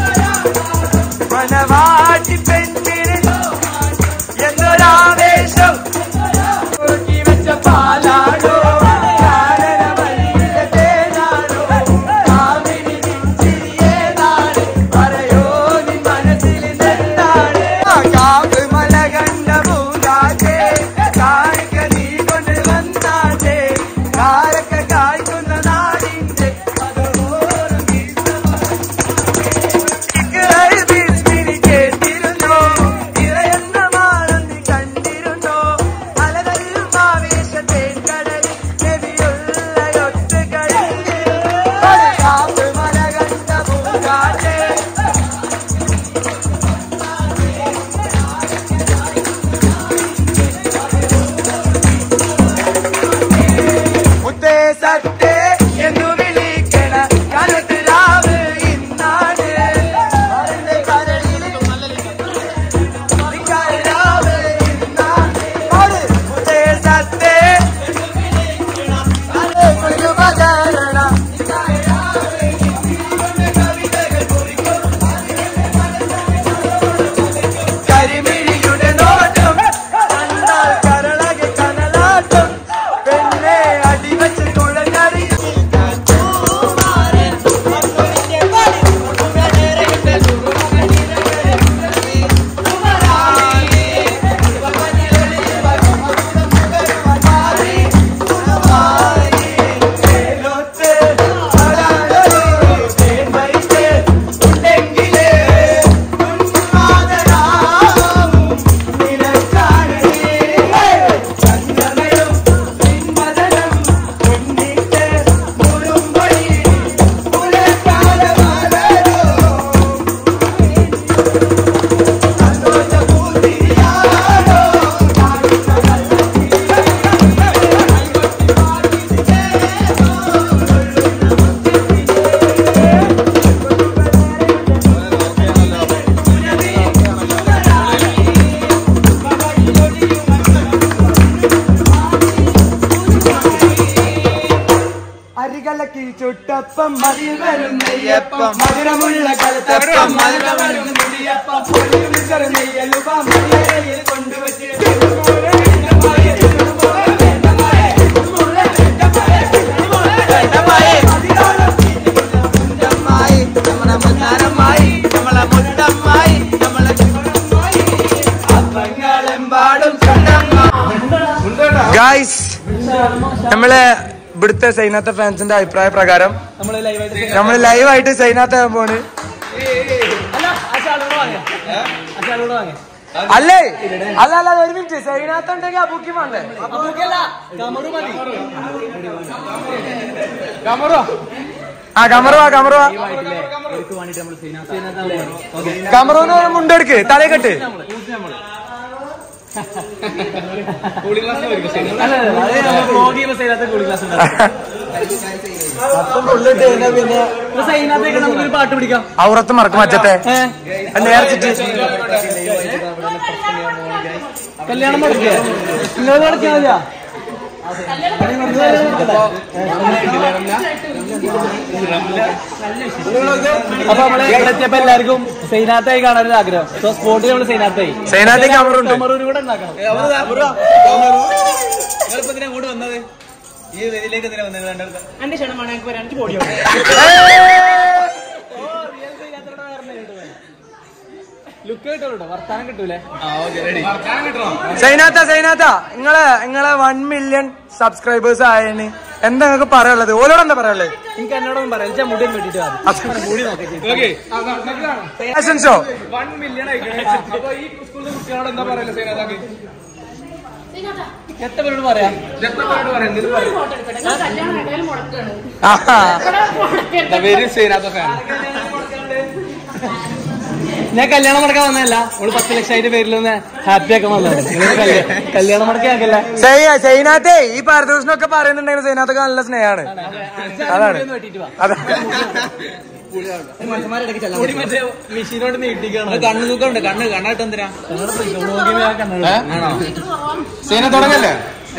A: മണവാട്ടി പെണ്ണിന് എന്തൊരാവേശം കുറുക്കി വെച്ച പാലാടോ കാനന വഴിയിലെ തേനാടോ കാമിനി നിൻചിരിയേതാണ് പറയോ നിൻ മനസ്സിൽ എന്താണ് ആ കാവ് മല കണ്ട പൂങ്കാറ്റേ കാണിക്ക നീ കൊണ്ട് വന്നാട്ടെ കാരക്ക കായ്ക്കുന്ന നാടിന്റെ മധുരോറും ഗീതമായി. ഇക്കറായി ബിസ്മിനി കേട്ടിരു അരികലക്കി ചുട്ടപ്പം മതിൽ വരും നെയ്യപ്പം മധുരമുള്ള കലത്തപ്പം മധുര വരും മുടിയപ്പം ഒരു ലിറ്റർ നെയ്യലുപ മതിയരയിൽ കൊണ്ടുവച്ച് ഗായ്സ് നമ്മളെ ഇവിടുത്തെ സൈനാത്ത ഫാൻസിന്റെ അഭിപ്രായ പ്രകാരം
B: നമ്മള് ലൈവായിട്ട്
A: നമ്മൾ ലൈവായിട്ട് സൈനാത്ത ആകാൻ പോണ്
B: അല്ല അച്ചാളോട് വാങ്ങിയ അച്ചാളോട് വാങ്ങിയ
A: അല്ലേ അല്ല അല്ല ഒരു മിനിറ്റ് സൈനാത്ത ഉണ്ടെങ്കിൽ അബൂക്കി വേണ്ടേ
B: അപ്പൊക്കല്ല കമറു മതി
A: കമറോ ആ കമറുവാ കമറുവാ
B: ഇവർക്ക് വേണ്ടിട്ട് നമ്മൾ സീനാത്ത ഓക്കെ
A: കമറൂന്ന് മുണ്ടെടുക്ക് തലയെക്കെട്ട്
B: ബ്ലോഗ് ചെയ്യുമ്പോൾ സൈനാത്ത കൂളി ക്ലാസ് പിന്നെ സൈനാത്തേക്ക് നമുക്കൊരു പാട്ട് പിടിക്കാം
A: ഔറത്ത് മറക്കും മറ്റത്തെ അത് നേർച്ചിട്ട്
B: കല്യാണം മുടക്കിയ നിങ്ങൾ മുടക്കിയാ മതിയാ അപ്പൊ നമ്മള് ഇവിടെ എത്തിയപ്പോ എല്ലാവർക്കും സൈനാത്തായി കാണാനൊരു ആഗ്രഹം സോ സ്പോട്ടിൽ നമ്മള് സൈനാത്തായി
A: സൈനാത്തി കമറുണ്ട്
B: കമറൂര് കൂടെ ഉണ്ടാക്കണം
G: അങ്ങോട്ട് വന്നത് ഈ വേദിയിലേക്ക് എന്തിനാ വന്നത് രണ്ടാമത്തെ
B: എന്റെ ക്ഷണമാണ് ഞങ്ങൾക്ക് വരാൻ എനിക്ക് പോടിയോ ലുക്ക് കിട്ടുള്ളൂ വർത്താനം കിട്ടൂലേ
A: സൈനാത്ത സൈനാത്ത നിങ്ങളെ നിങ്ങളെ വൺ മില്യൺ സബ്സ്ക്രൈബേഴ്സ് ആയതിന് എന്താ നിങ്ങൾക്ക് പറയാനുള്ളത് ഓലോട് എന്താ പറയാനുള്ളത്
B: എനിക്ക് എന്നോടൊന്നും പറയാം വെച്ചാൽ മുടി വെട്ടിട്ട് മുടി നോക്കി
A: ഫാഷൻ ഷോ
B: വൺ മില്യൺ ആയിക്കണേ അപ്പൊ ഈ സ്കൂളിലെ കുട്ടികളോട് എന്താ പറയല്ലേ സൈനാഥാക്ക് എത്ര പേരോട് പറയാം എത്ര പേരോട് പറയാം എന്തെങ്കിലും പറയാം വെരി സൈനാഥ ഫാൻ ഞാൻ കല്യാണം മുടക്കാൻ വന്നതല്ല നമ്മള് പത്ത് ലക്ഷമായിട്ട് പേരിലൊന്ന് ഹാപ്പി ആക്കാൻ വന്നത് കല്യാണം മുടക്കാൻ ആക്കല്ല
A: സൈ- സൈനാത്തെ ഈ പാരദൂഷണമൊക്കെ പറയുന്നുണ്ടെങ്കിൽ സൈനാത്തൊക്കെ നല്ല സ്നേഹമാണ് അതാണ് അതെ
B: മുടി മറ്റേ മെഷീനോട് നീട്ടിക്കാണ്
G: കണ്ണ് തൂക്കമുണ്ട് കണ്ണ് കണ്ണായിട്ട് എന്തിനാ
A: സൈന തുടങ്ങല്ലേ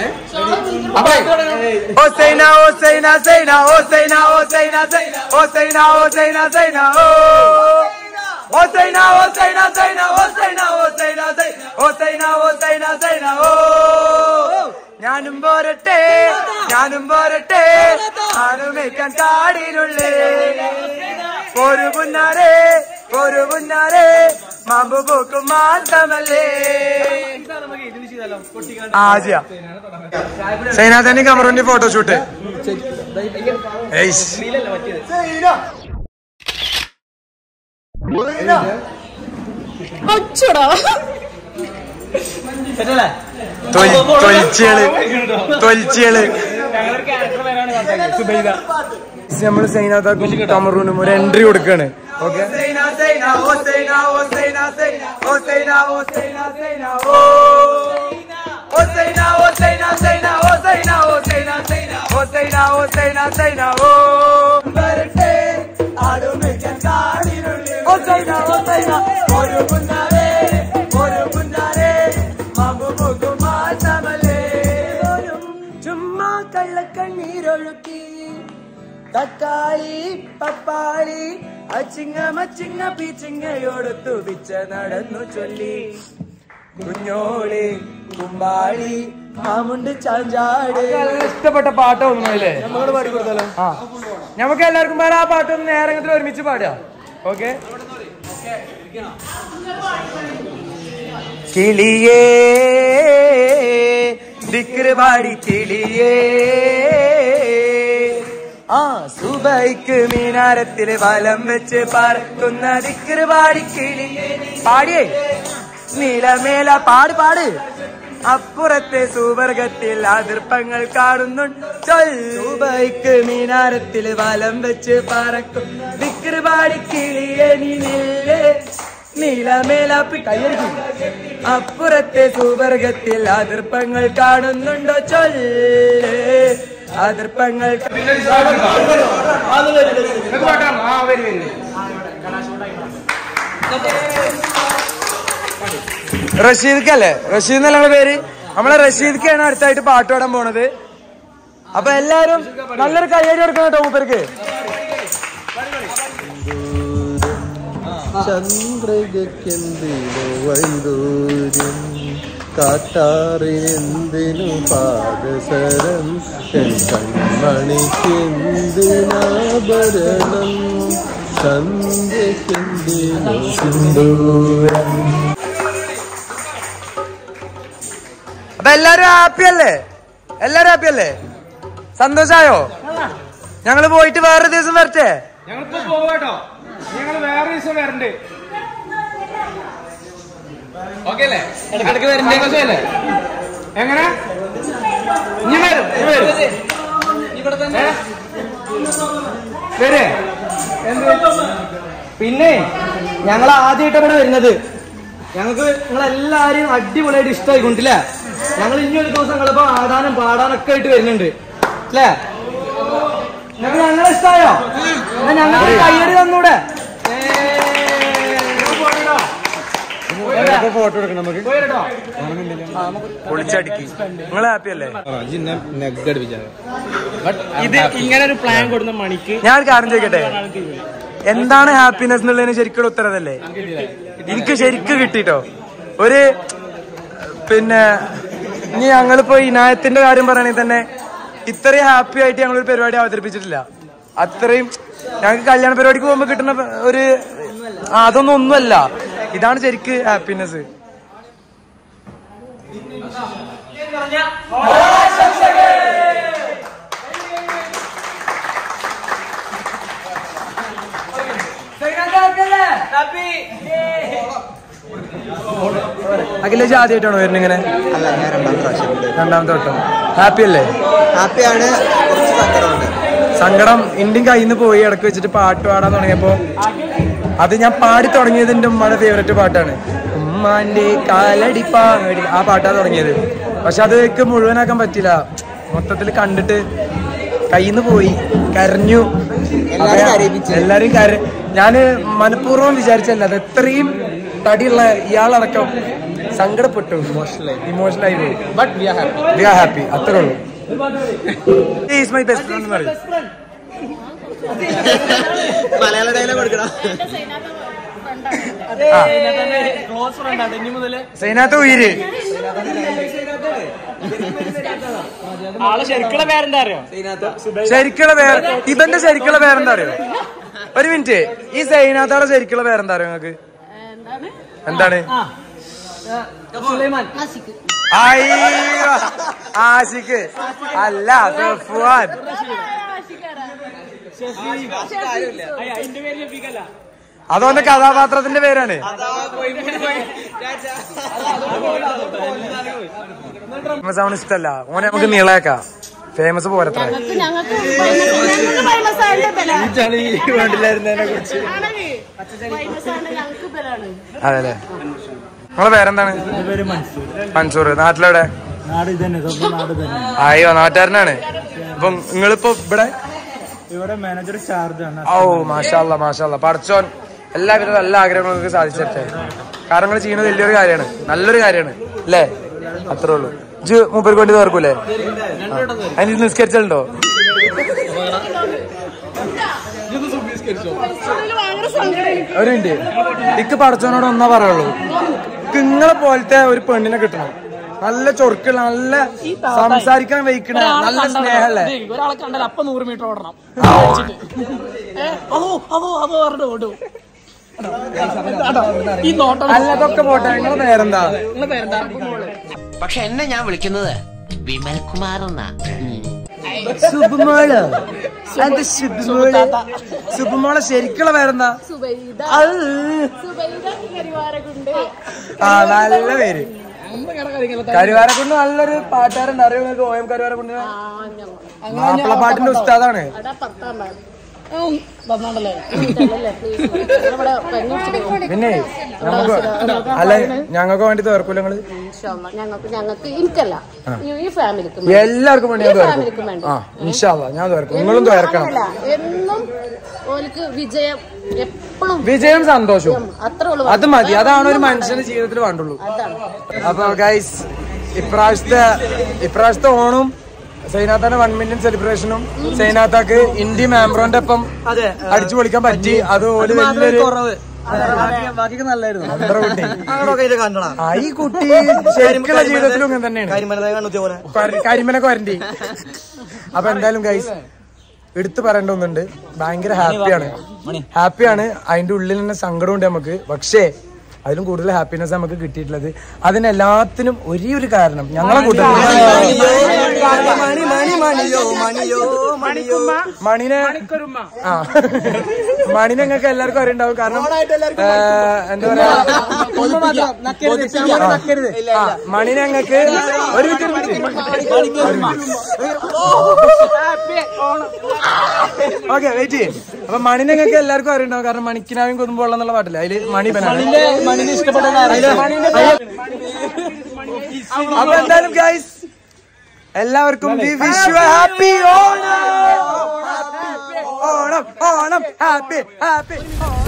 A: ഓ സൈന ഓ സൈന സൈന ഓ സൈന ഓ സൈന സൈന ഓ സൈന ഓ സൈന സൈന ഓ ഓ സൈന ഓ സൈന സൈന ഓ സൈന ഓ സൈന സൈന ഓ സൈന ഓ സൈന സൈന ഓ ഞാനും പോരട്ടെ ഞാനും പോരട്ടെ ആനുമേക്കാൻ കാടിനുള്ളേ ഒരു പുന്നാരെ ഒരു പുന്നാരെ മാമ്പു പോക്കും മാസമല്ലേ ആ ചെയ്യാം സൈനാഥന്റെ കമറിന്റെ ഫോട്ടോഷൂട്ട്
B: സെറ്റല്ലേ
A: തൊലിച്ചേള് തൊലിച്ചേള്
B: ഞങ്ങളൊരു ക്യാരക്ടർ പേരാണ് കണ്ടത് സുബൈദ
A: നമ്മള് സൈനാഥാക്കും കമറൂനും ഒരു എൻട്രി കൊടുക്കാണ് ഓക്കെ ഒരു പുന്നാരെ ഒരു പുന്നാരെ മാമ്പു പോകും മാസമല്ലേ ചുമ്മാ കള്ളക്കണ്ണീരൊഴുക്കി തക്കാളി പപ്പാളി അച്ചിങ്ങ മച്ചിങ്ങ പീച്ചിങ്ങയോട് തുപിച്ച നടന്നു ചൊല്ലി കുഞ്ഞോളി കുമ്പാളി മാമുണ്ട് ചാഞ്ചാട് ഇഷ്ടപ്പെട്ട പാട്ട് തോന്നുന്നല്ലേ നമ്മളോട് പാടി കൊടുത്താലോ ആ നമുക്ക് എല്ലാവർക്കും പാടാ ആ പാട്ടൊന്ന് നേരത്തിൽ ഒരുമിച്ച് പാടുക ഓക്കെ കിളിയേ ദിക്രവാടി കിളിയേ ആ സുബൈക്ക് മീനാരത്തില് വലം വെച്ച് പറക്കുന്ന ദിക്രവാടി കിളിയേ പാടിയേ നീലമേല പാട് പാട് അപ്പുറത്തെ സുവർഗത്തിൽ അതിർപ്പങ്ങൾ കാണുന്നുണ്ട് സുബൈക്ക് മീനാരത്തിൽ വലം വെച്ച് പറക്കും വിക്രപാടി കിളിയെ നീലേ നീലമേലാപ്പി കയ്യടിക്കും അപ്പുറത്തെ സുവർഗത്തിൽ അതിർപ്പങ്ങൾ കാണുന്നുണ്ടോ ചൊല്ല് അതിർപ്പങ്ങൾ റഷീദ്ക്ക് അല്ലേ റഷീദ് എന്നല്ല പേര് നമ്മളെ റഷീദ്ക്കാണ് അടുത്തായിട്ട് പാട്ട് പാടാൻ പോണത് അപ്പൊ എല്ലാരും നല്ലൊരു കയ്യടി കൊടുക്കണം കേട്ടോ മൂപ്പർക്ക്
I: ചന്ദ്രകെന്തിനു വൈദൂര്യം കാട്ടാറിനെന്തിനു പാദസരം എൻ കൺമണിക്കെന്തിനാഭരണം സന്ധ്യക്കെന്തിനു സിന്ദൂരം
A: അപ്പൊ എല്ലാരും ഹാപ്പി അല്ലേ എല്ലാരും ഹാപ്പി അല്ലേ സന്തോഷായോ ഞങ്ങള് പോയിട്ട് വേറെ ദിവസം വരട്ടെ
B: ഞങ്ങളിപ്പോ പോവാട്ടോ ഞങ്ങൾ വേറെ ദിവസം വരണ്ട് ഓക്കെ അല്ലേ ഇടക്കിടക്ക് വരണ്ടേ അല്ലേ എങ്ങനെ ഇനി വരും ഇനി വരും ഏ? വരേ എന്ത്
C: പിന്നെ ഞങ്ങൾ ആദ്യമായിട്ട് ഇവിടെ വരുന്നത് ഞങ്ങൾക്ക് നിങ്ങളെല്ലാരും അടിപൊളിയായിട്ട് ഇഷ്ടമായിക്കൊണ്ടില്ലേ ഞങ്ങൾ ഇനി ഒരു ദിവസം നിങ്ങളിപ്പോ ആടാനും പാടാനൊക്കെ ആയിട്ട് വരുന്നുണ്ട് അല്ലേ നിങ്ങൾക്ക് ഞങ്ങളെ ഇഷ്ടമായോ എന്നാ ഞങ്ങൾക്ക് കയ്യടി തന്നൂടെ
I: ഫോട്ടോ എടുക്കണം നമുക്ക്
A: പൊളിച്ചടിക്ക് നിങ്ങൾ ഹാപ്പി അല്ലേ
B: ഇത് ഇങ്ങനെ ഒരു പ്ലാൻ കൊടുക്കുന്ന മണിക്ക്
A: ഞാൻ ഒരു കാര്യം ചോദിക്കട്ടെ എന്താണ് ഹാപ്പിനെസ് എന്നുള്ളതിന് ശരിക്കുള്ള ഉത്തരവല്ലേ എനിക്ക് ശരിക്ക് കിട്ടിട്ടോ ഒരു പിന്നെ ഇനി ഞങ്ങളിപ്പോ ഇനായത്തിന്റെ കാര്യം പറയുകയാണെങ്കിൽ തന്നെ ഇത്രയും ഹാപ്പി ആയിട്ട് ഞങ്ങളൊരു പരിപാടി അവതരിപ്പിച്ചിട്ടില്ല അത്രയും ഞങ്ങൾക്ക് കല്യാണ പരിപാടിക്ക് പോകുമ്പോൾ കിട്ടുന്ന ഒരു ആ, അതൊന്നും ഒന്നുമല്ല ഇതാണ് ശരിക്ക് ഹാപ്പിനെസ് അഖിലേജ് ആദ്യമായിട്ടാണോ വരുന്നത് ഇങ്ങനെ
D: അല്ല ഞാൻ രണ്ടാം പ്രാവശ്യം
A: രണ്ടാമത്തെ വട്ടം ഹാപ്പി അല്ലേ
D: ഹാപ്പിയാണ് കുറച്ച് സങ്കടമുണ്ട്
A: സങ്കടം ഇന്ത്യൻ കയ്യിൽ നിന്ന് പോയി ഇടക്ക് വെച്ചിട്ട് പാട്ട് പാടാൻ തുടങ്ങിയപ്പോ അത് ഞാൻ പാടി തുടങ്ങിയത് എന്റെ ഉമ്മയുടെ ഫേവററ്റ് പാട്ടാണ് ഉമ്മാന്റെ കാലടി പാടി ആ പാട്ടാ തുടങ്ങിയത് പക്ഷെ അത് എനിക്ക് മുഴുവനാക്കാൻ പറ്റില്ല മൊത്തത്തിൽ കണ്ടിട്ട് കയ്യിൽ നിന്ന് പോയി കരഞ്ഞു
D: എല്ലാരും കരയിപ്പിച്ച്.
A: എല്ലാരും കര ഞാന് മനഃപൂർവ്വം വിചാരിച്ചല്ല അത് എത്രയും തടിയുള്ള ഇയാളടക്കം സങ്കടപ്പെട്ടു ഇമോഷണൽ ആയി പോയി ബട്ട് വി ആർ ഹാപ്പി അത്രേ ഉള്ളൂ ഈസ് മൈ ബെസ്റ്റ് ഫ്രണ്ട് എന്ന് പറയും
D: മലയാള ഡയലോഗ് കൊടുക്കണം
B: ക്ലോസ് ഫ്രണ്ട് ആണ് ഇനി മുതല്
A: സൈനാത്ത ഉയിര്
B: ആളെ ശരിക്കുള്ള പേരെന്താ അറിയോ
A: ശരിക്കുള്ള പേര് ഇവന്റെ ശരിക്കുള്ള പേരെന്താ അറിയോ ഒരു മിനിറ്റ് ഈ സൈനാത്തയുടെ ശരിക്കുള്ള പേരെന്താ അറിയോ നിങ്ങക്ക് എന്താണ്
C: സുലൈമാൻ
A: അയ്യോ, ആഷിഖ് അല്ല സഫ്വാൻ
B: അതിന്റെ പേര് ലഭിക്കല്ല
A: അതോന്റെ കഥാപാത്രത്തിന്റെ പേരാണ് ഫേമസ് ആവണ ഇഷ്ടല്ല ഓനെ നമുക്ക് നീളാക്കാം ഫേമസ് പോരത്ര
J: ഞങ്ങൾക്ക് ഫേമസ് ആയിട്ട്
I: വേണ്ടില്ലായിരുന്നതിനെ കുറിച്ച്
J: ഫേമസ് ആണ് ഞങ്ങൾക്ക് ബലാണ്
A: അതെല്ലേ നിങ്ങളെ പേരെന്താണ് മൻസൂർ നാട്ടിലെവിടെ
I: നാട് ഇതന്നെ സ്വന്തം നാട് തന്നെ
A: അയ്യോ നാട്ടുകാരനാണ് അപ്പൊ നിങ്ങളിപ്പോ ഇവിടെ
I: ഇവിടെ മാനേജർ ചാർജ് ആണ്
A: ഓ മാഷാല്ല മാഷാല്ല പടച്ചോൻ എല്ലാവിധ നല്ല ആഗ്രഹങ്ങളും നിങ്ങൾക്ക് സാധിച്ചിട്ടെ കാരണം നിങ്ങൾ ചെയ്യുന്നത് വലിയൊരു കാര്യമാണ് നല്ലൊരു കാര്യമാണ് അല്ലേ അത്രേ ഉള്ളൂ ഇജ് മൂപ്പർക്ക് വേണ്ടി തീർക്കൂലേ അതിന് നിസ്കരിച്ചല്ലോ
J: ഭയങ്കര സങ്കടം
A: ഒരു മിനിറ്റ് ഇക്ക് പടച്ചോനോട് ഒന്നാ പറയുള്ളൂ നിങ്ങളെ പോലത്തെ ഒരു പെണ്ണിനെ കിട്ടണം നല്ല ചൊറുക്കുള്ള നല്ല സംസാരിക്കാൻ വയ്ക്കണ നല്ല സ്നേഹല്ലേ
B: ഒരാളെ കണ്ടാൽ അപ്പൊ നൂറ് മീറ്റർ ഓടണം ഏ, അതോ അതോ അതോ പറഞ്ഞിട്ട് ഓടും ഈ നോട്ടം
A: അല്ലതൊക്കെ പോട്ടെ നിങ്ങളെ പേരെന്താ
B: നിങ്ങളെ പേരെന്താ
K: പക്ഷെ എന്നെ ഞാൻ വിളിക്കുന്നത് വിമൽ കുമാർ എന്നാ
A: സുബുമോള് എന്താ സുബുമോള് സുബുമോളെ ശരിക്കുള്ള പേരെന്താ
J: സുബൈദ
A: അത്
J: സുബൈദ കരിവാരകുണ്ട്
A: ആ നല്ല പേര് കരുവാരക്കുണ്ട് നല്ലൊരു പാട്ടുകാരുണ്ട് അറിയോ നിങ്ങൾക്ക് ഓയം കരുവാരക്കുണ്ട് മാപ്പിള പാട്ടിന്റെ ഉസ്താദാണ്
J: അവിടെ പത്താണ്ടാണ് വന്നാണ്ടല്ലേ പ്ലീസ് ഇവിടെ പെണ്ണുടിച്ചിട്ട്
A: പിന്നെ നമുക്ക് അല്ല ഞങ്ങൾക്ക് വേണ്ടി തീർക്കൂല നിങ്ങള്
J: ഞങ്ങൾക്ക് ഞങ്ങൾക്ക് എനിക്കല്ല ഈ- ഈ ഫാമിലിക്ക്
A: എല്ലാവർക്കും വേണ്ടി ഞാൻ
J: ഈ
A: തീർക്കും
J: ഫാമിലിക്കും വേണ്ടി
A: ആ ഇൻഷാല്ല ഞാൻ തീർക്കും നിങ്ങളും തീർക്കണം
J: അങ്ങനല്ല എന്നും ഓർക്ക് വിജയം എപ്പോഴും
A: വിജയം സന്തോഷവും
J: അത്രേ ഉള്ളൂ
A: അത് മതി അതാണ് ഒരു മനുഷ്യന്റെ ജീവിതത്തിൽ വേണ്ടുള്ളൂ
J: അതാണ്
A: അപ്പൊ ഗൈസ് ഇപ്രാവശ്യത്തെ ഇപ്രാവശ്യത്തെ ഓണവും സൈനാത്താന്റെ വൺ മില്യൺ സെലിബ്രേഷനും സൈനാത്താക്ക് ഇന്ത്യ മാംബ്രോന്റെ ഒപ്പം
C: അതെ
A: അടിച്ചു പൊളിക്കാൻ പറ്റി അത് ഒരു വലിയൊരു
C: കുറവ് ബാക്കിയൊക്കെ നല്ലായിരുന്നു
A: അന്തര കുട്ടി
C: അങ്ങോട്ടൊക്കെ ഇത് കണ്ടടാ
A: ആ, ഈ കുട്ടി ശരിക്കുള്ള ജീവിതത്തിലും ഇങ്ങനെ തന്നെയാണ്
C: കരിമലതായി കണ്ടു പോലെ
A: കൊര- കരിമനൊക്കെ വരണ്ടി അപ്പൊ എന്തായാലും ഗൈസ് എടുത്തു പറയേണ്ട ഒന്നുണ്ട് ഭയങ്കര ഹാപ്പിയാണ് ഹാപ്പിയാണ് അതിന്റെ ഉള്ളിൽ തന്നെ സങ്കടമുണ്ട് നമുക്ക് പക്ഷേ അതിലും കൂടുതൽ ഹാപ്പിനെസ് നമുക്ക് കിട്ടിയിട്ടുള്ളത് അതിനെല്ലാത്തിനും ഒരേ ഒരു കാരണം ഞങ്ങളെ കൂട്ടത്തിൽ
C: മണി മണി മണിയോ മണിയോ മണിയോ
A: മണിനെ ആ മണിനെ നിങ്ങൾക്ക് എല്ലാവർക്കും അറിയുണ്ടാവും കാരണം ആ, എന്താ പറയാ ആ, മണിനെ ഞങ്ങൾക്ക് ഒരു മിനിറ്റ് ഒരു മിനിറ്റ് ഓക്കെ വെയിറ്റ് ചെയ്യും അപ്പൊ മണിനെ ഞങ്ങൾക്ക് എല്ലാവർക്കും അറിയുണ്ടാവും കാരണം മണിക്കിനാവും കൊതുമ്പോളം എന്നുള്ള പാട്ടില്ല അതില് മണി ബനാണ്
B: മണിനെ ഇഷ്ടപ്പെട്ട
A: അപ്പൊ എന്തായാലും ഗൈസ് എല്ലാവർക്കും wish happy Onam Onam Onam happy happy